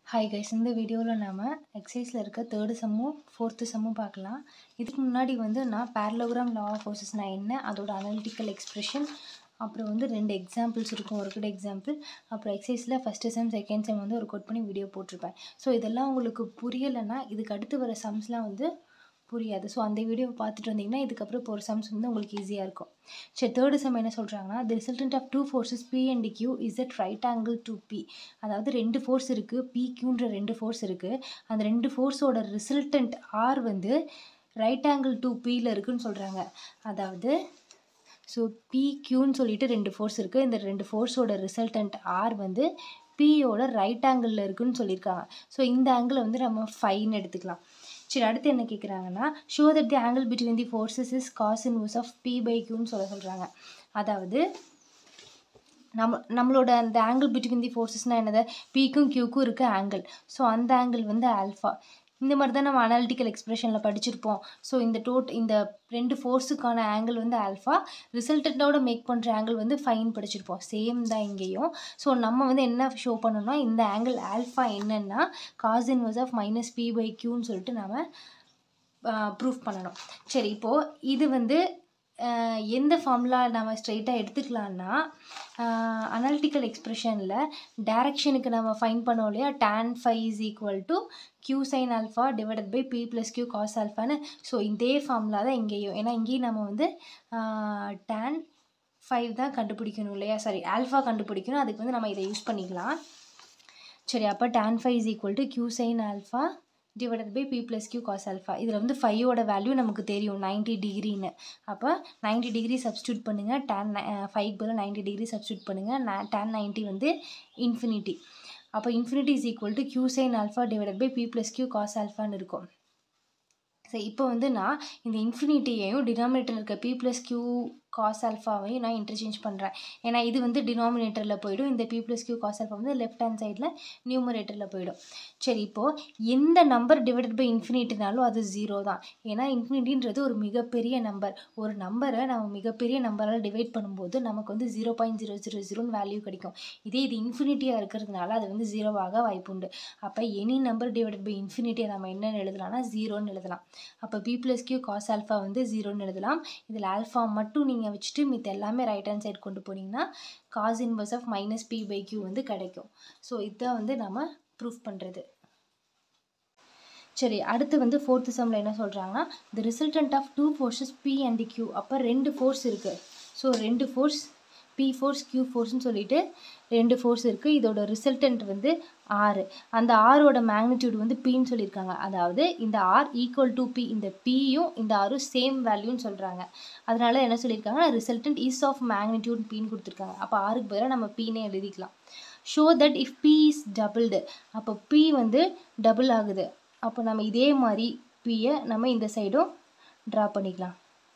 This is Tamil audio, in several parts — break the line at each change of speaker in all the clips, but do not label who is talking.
ஹாய் கைஸ் இந்த வீடியோவில் நாம் எக்ஸசைஸில் இருக்க தேர்டு சம்மும் ஃபோர்த்து சம்மும் பார்க்கலாம் இதுக்கு முன்னாடி வந்து நான் பேரலோகிராம் லா ஆஃப் ஃபோர்ஸஸ்னால் என்ன அதோட அனலிட்டிக்கல் எக்ஸ்பிரஷன் அப்புறம் வந்து ரெண்டு எக்ஸாம்பிள்ஸ் இருக்கும் ஒரு கூட எக்ஸாம்பிள் அப்புறம் எக்ஸசைஸில் ஃபஸ்ட்டு செம் செகண்ட் செம் வந்து ஒரு கோட் பண்ணி வீடியோ போட்டிருப்பேன் ஸோ இதெல்லாம் உங்களுக்கு புரியலைன்னா இதுக்கு அடுத்து வர சம்ஸ்லாம் வந்து புரியாது ஸோ அந்த வீடியோ பார்த்துட்டு வந்தீங்கன்னா இதுக்கப்புறம் இப்போ ஒரு சம்ஸ் வந்து உங்களுக்கு ஈஸியாக இருக்கும் சரி தேர்டு சம் என்ன சொல்கிறாங்கன்னா the resultant of two forces P and Q is at right angle to P அதாவது ரெண்டு ஃபோர்ஸ் இருக்குது பி கியூன்ற ரெண்டு ஃபோர்ஸ் இருக்குது அந்த ரெண்டு ஃபோர்ஸோட ரிசல்டன்ட் ஆர் வந்து ரைட் ஆங்கிள் டு பியில் இருக்குன்னு சொல்கிறாங்க அதாவது ஸோ பி கியூன்னு சொல்லிட்டு ரெண்டு ஃபோர்ஸ் இருக்குது இந்த ரெண்டு ஃபோர்ஸோட ரிசல்டன்ட் ஆர் வந்து பியோட ரைட் ஆங்கிளில் இருக்குன்னு சொல்லியிருக்காங்க ஸோ இந்த ஆங்கிளை வந்து நம்ம ஃபைன்னு எடுத்துக்கலாம் சரி அடுத்து என்ன கேட்குறாங்கன்னா show that the angle between the forces is cos inverse of P by கியூன்னு சொல்ல சொல்கிறாங்க அதாவது நம்ம நம்மளோட அந்த ஆங்கிள் பிட்வீன் தி ஃபோர்ஸஸ்னால் என்னது பிக்கும் கியூக்கும் இருக்க ஆங்கிள் ஸோ அந்த ஆங்கிள் வந்து ஆல்ஃபா இந்த மாதிரி தான் நம்ம அனாலிட்டிக்கல் எக்ஸ்பிரஷனில் படிச்சிருப்போம் ஸோ இந்த டோட் இந்த ரெண்டு ஃபோர்ஸுக்கான ஆங்கிள் வந்து ஆல்ஃபா ரிசல்ட்டோட மேக் பண்ணுற ஆங்கிள் வந்து ஃபைன் படிச்சிருப்போம் சேம் தான் இங்கேயும் ஸோ நம்ம வந்து என்ன ஷோ பண்ணணும்னா இந்த ஆங்கிள் ஆல்ஃபா என்னென்னா cos inverse of minus P by கியூன்னு சொல்லிட்டு நம்ம ப்ரூஃப் பண்ணணும் சரி இப்போது இது வந்து எந்த ஃபார்முலா நம்ம ஸ்ட்ரெயிட்டாக எடுத்துக்கலான்னா அனாலிட்டிக்கல் எக்ஸ்ப்ரெஷனில் டேரெக்ஷனுக்கு நம்ம ஃபைன் பண்ணோம் இல்லையா tan five is equal to Q sine alpha divided by P plus Q cos ஆல்ஃபான்னு ஸோ இதே ஃபார்முலா தான் இங்கேயும் ஏன்னா இங்கேயும் நம்ம வந்து டேன் ஃபைவ் தான் கண்டுபிடிக்கணும் இல்லையா சாரி ஆல்ஃபா கண்டுபிடிக்கணும் அதுக்கு வந்து நம்ம இதை யூஸ் பண்ணிக்கலாம் சரி அப்போ tan five is equal to Q sine alpha divided by P plus Q cos alpha இதில் வந்து ஃபைவோட வேல்யூ நமக்கு தெரியும் நைன்ட்டி டிகிரின்னு அப்போ நைன்ட்டி டிகிரி சப்ஸ்டியூட் பண்ணுங்கள் டேன் ஃபைவ் பதில் நைன்ட்டி டிகிரி சப்ஸ்டியூட் பண்ணுங்கள் டேன் நைன்ட்டி வந்து இன்ஃபினிட்டி அப்போ infinity is equal to Q sine alpha divided by P plus Q cos ஆல்ஃபான்னு இருக்கும் சரி இப்போ வந்து நான் இந்த இன்ஃபினிட்டியையும் டினாமினேட்டர் இருக்க பி ப்ளஸ் கியூ காஸ் ஆல்ஃபாவையும் நான் இன்டர்சேஞ்ச் பண்ணுறேன் ஏன்னா இது வந்து டினாமினேட்டரில் போயிடும் இந்த P plus Q cos alpha வந்து லெஃப்ட் ஹேண்ட் சைடில் நியூமரேட்டரில் போயிடும் சரி இப்போது எந்த நம்பர் டிவைடட் பை இன்ஃபினிட்டினாலும் அது ஜீரோ தான் ஏன்னா இன்ஃபினிட்டின்றது ஒரு மிகப்பெரிய நம்பர் ஒரு நம்பரை நம்ம மிகப்பெரிய நம்பரால் டிவைட் பண்ணும்போது நமக்கு வந்து ஜீரோ பாயிண்ட் ஜீரோ ஜீரோ ஜீரோன்னு வேல்யூ கிடைக்கும் இதே இது இன்ஃபினிட்டியாக இருக்கிறதுனால அது வந்து ஜீரோவாக வாய்ப்புண்டு அப்போ எனி நம்பர் டிவைடட் பை இன்ஃபினிட்டியை நம்ம என்னென்னு எழுதலாம்னா ஜீரோன்னு எழுதலாம் அப்போ P plus Q cos alpha வந்து ஜீரோன்னு எழுதலாம் இதில் ஆல்ஃபா மட்டும் நீங்கள் வச்சுட்டு மித்த எல்லாமே ரைட் ஹேண்ட் சைடு கொண்டு போனீங்கன்னா cos inverse of minus P by Q வந்து கிடைக்கும் ஸோ இதான் வந்து நம்ம ப்ரூஃப் பண்ணுறது சரி அடுத்து வந்து ஃபோர்த்து சம்மில் என்ன சொல்கிறாங்கன்னா the resultant of two forces P and Q அப்போ ரெண்டு ஃபோர்ஸ் இருக்குது ஸோ ரெண்டு ஃபோர்ஸ் பி ஃபோர்ஸ் கியூ ஃபோர்ஸ்னு சொல்லிட்டு ரெண்டு ஃபோர்ஸ் இருக்குது இதோட ரிசல்டன்ட் வந்து ஆறு அந்த ஆரோட மேக்னிடியூட் வந்து பின்னு சொல்லியிருக்காங்க அதாவது இந்த ஆர் ஈக்குவல் டு பி இந்த பியும் இந்த ஆரும் சேம் வேல்யூன்னு சொல்கிறாங்க அதனால என்ன சொல்லியிருக்காங்க ரிசல்டன்ட் இஸ் ஆஃப் மேக்னிடியூட் பின்னு கொடுத்துருக்காங்க அப்போ ஆறுக்கு பதிலாக நம்ம பின்னே எழுதிக்கலாம் show that if P is doubled அப்போ பி வந்து டபுள் ஆகுது அப்போ நம்ம இதே மாதிரி பியை நம்ம இந்த சைடும் ட்ரா பண்ணிக்கலாம்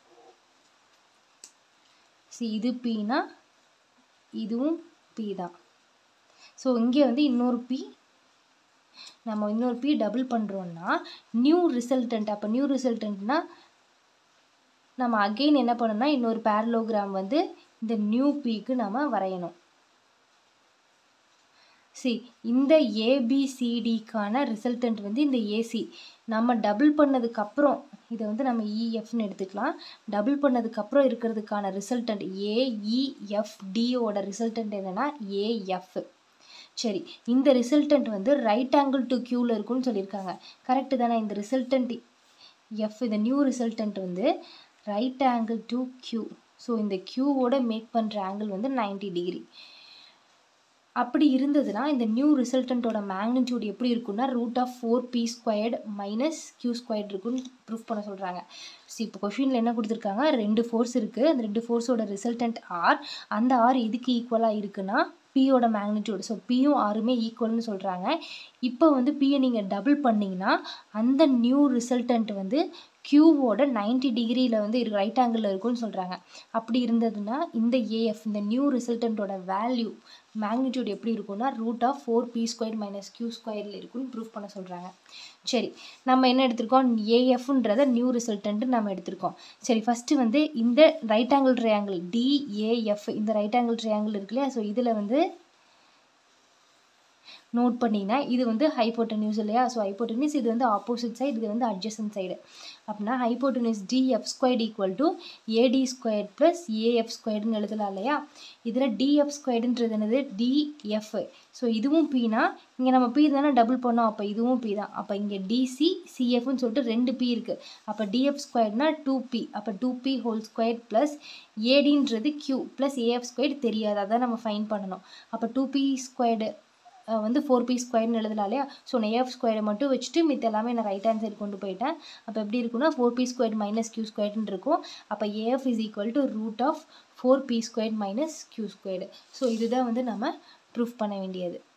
சி இது பின்னா இதுவும் பி தான் ஸோ இங்கே வந்து இன்னொரு பி நம்ம இன்னொரு பி டபுள் பண்ணுறோன்னா நியூ ரிசல்டன்ட் அப்போ நியூ ரிசல்டன்ட்னா நம்ம அகெயின் என்ன பண்ணணும்னா இன்னொரு பேரலோகிராம் வந்து இந்த நியூ பிக்கு நம்ம வரையணும் சி இந்த ஏபிசிடிக்கான ரிசல்டன்ட் வந்து இந்த ஏசி நம்ம டபுள் பண்ணதுக்கப்புறம் இதை வந்து நம்ம இஎஃப்னு எடுத்துக்கலாம் டபுள் பண்ணதுக்கப்புறம் இருக்கிறதுக்கான ரிசல்டன்ட் ஏஇஎஃப்டியோட ரிசல்டன்ட் என்னென்னா ஏஎஃப் சரி இந்த ரிசல்டன்ட் வந்து ரைட் ஆங்கிள் டு க்யூவில் இருக்குன்னு சொல்லியிருக்காங்க கரெக்டு தானே இந்த ரிசல்டன்ட் எஃப் இந்த நியூ ரிசல்டன்ட் வந்து right angle to Q so இந்த க்யூவோட மேக் பண்ணுற ஆங்கிள் வந்து நைன்டி டிகிரி அப்படி இருந்ததுன்னா இந்த நியூ ரிசல்டன்ட்டோட மேக்னிடியூட் எப்படி இருக்குன்னா root of four P squared minus Q squared இருக்குன்னு ப்ரூஃப் பண்ண சொல்கிறாங்க ஸோ இப்போ கொஷினில் என்ன கொடுத்துருக்காங்க ரெண்டு ஃபோர்ஸ் இருக்குது அந்த ரெண்டு ஃபோர்ஸோட ரிசல்டன்ட் ஆர் அந்த ஆர் எதுக்கு ஈக்குவலாக இருக்குன்னா பியோட மேக்னிடியூட் ஸோ பியும் ஆருமே ஈக்குவல்னு சொல்கிறாங்க இப்போ வந்து பியை நீங்கள் டபுள் பண்ணிங்கன்னா அந்த நியூ ரிசல்டன்ட் வந்து க்யூவோட நைன்டி டிகிரியில் வந்து இருக்கு ரைட் ஆங்கிளில் இருக்குன்னு சொல்கிறாங்க அப்படி இருந்ததுன்னா இந்த ஏஎஃப் இந்த நியூ ரிசல்டன்ட்டோட வேல்யூ மேக்னிடியூட் எப்படி இருக்கும்னா root of four P square minus Q ஸ்கொயரில் இருக்குன்னு ப்ரூஃப் பண்ண சொல்கிறாங்க சரி நம்ம என்ன எடுத்திருக்கோம் ஏஎஃப்ன்றத நியூ ரிசல்டன்ட்டு நம்ம எடுத்திருக்கோம் சரி ஃபஸ்ட்டு வந்து இந்த ரைட் ஆங்கிள் ட்ரையாங்கிள் டிஏஎஃப் இந்த ரைட் ஆங்கிள் ட்ரையாங்கிள் இருக்கு இல்லையா ஸோ இதில் வந்து நோட் பண்ணிங்கன்னா இது வந்து ஹைப்போட்டன்யூஸ் இல்லையா ஸோ ஹைப்போட்டன்யூஸ் இது வந்து ஆப்போசிட் சைடு இது வந்து அட்ஜசன்ட் சைடு அப்படின்னா hypotenuse DF squared equal to AD squared plus AF ஸ்கொயர்டுன்னு எழுதலாம் இல்லையா இதில் டிஎஃப் ஸ்கொயர்டுன்றது என்னது டிஎஃப் ஸோ இதுவும் பீனா இங்கே நம்ம பி தானே டபுள் பண்ணோம் அப்போ இதுவும் பி தான் அப்போ இங்கே டிசி சிஎஃப்னு சொல்லிட்டு ரெண்டு பி இருக்குது அப்போ டிஎஃப் ஸ்கொயர்னா டூ பி அப்போ two P whole square plus ஏடின்றது கியூ ப்ளஸ் ஏஎஃப் ஸ்கொயர்டு தெரியாது அதான் நம்ம ஃபைன் பண்ணணும் அப்போ டூ பி ஸ்கொயர்டு வந்து ஃபோர் பி ஸ்கொயர்னு எழுதலாம் இல்லையா ஸோ நான் ஏஎஃப் ஸ்கொயரை மட்டும் வச்சுட்டு மித்த எல்லாமே நான் ரைட் ஹேண்ட் சைடு கொண்டு போயிட்டேன் அப்போ எப்படி இருக்குன்னா four P square minus Q ஸ்கொயர்னு இருக்கும் அப்போ AF is equal to root of four P square minus Q squared so இதுதான் வந்து நம்ம ப்ரூஃப் பண்ண வேண்டியது